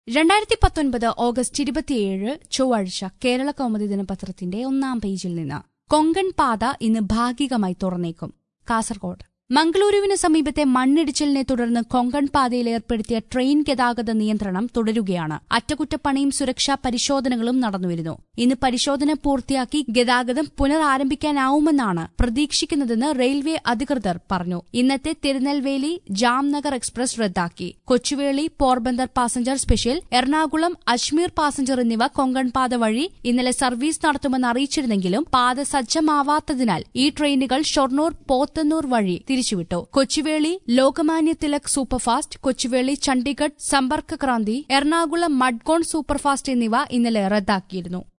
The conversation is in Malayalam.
രണ്ടായിരത്തി പത്തൊൻപത് ഓഗസ്റ്റ് ഇരുപത്തിയേഴ് ചൊവ്വാഴ്ച കേരള കൗമുദി ദിനപത്രത്തിന്റെ ഒന്നാം പേജിൽ നിന്ന് കൊങ്കൺ പാത ഇന്ന് ഭാഗികമായി തുറന്നേക്കും കാസർകോട് മംഗളൂരുവിന് സമീപത്തെ മണ്ണിടിച്ചിലിനെ തുടർന്ന് കൊങ്കൺ പാതയിൽ ഏർപ്പെടുത്തിയ ട്രെയിൻ ഗതാഗത നിയന്ത്രണം തുടരുകയാണ് അറ്റകുറ്റപ്പണിയും സുരക്ഷാ പരിശോധനകളും നടന്നുവരുന്നു ഇന്ന് പരിശോധന പൂർത്തിയാക്കി ഗതാഗതം പുനരാരംഭിക്കാനാവുമെന്നാണ് പ്രതീക്ഷിക്കുന്നതെന്ന് റെയിൽവേ അധികൃതർ പറഞ്ഞു ഇന്നത്തെ തിരുനെൽവേലി ജാംനഗർ എക്സ്പ്രസ് റദ്ദാക്കി Kochuveli Porbandar passenger special Ernakulam Ajmer passenger എന്നിവ കൊങ്കൺ പാത വഴി ഇന്നലെ സർവീസ് നടത്തുമെന്ന് അറിയിച്ചിരുന്നെങ്കിലും പാത സജ്ജമാവാത്തതിനാൽ ഈ ട്രെയിനുകൾ ഷൊർണൂർ പോത്തന്നൂർ വഴി തിരിച്ചുവിട്ടു കൊച്ചുവേളി ലോകമാന്യ തിലക് സൂപ്പർഫാസ്റ്റ് കൊച്ചുവേളി ചണ്ഡിഗഡ് സമ്പർക്ക് ക്രാന്തി എറണാകുളം മഡ്ഗോൺ സൂപ്പർഫാസ്റ്റ് എന്നിവ ഇന്നലെ റദ്ദാക്കിയിരുന്നു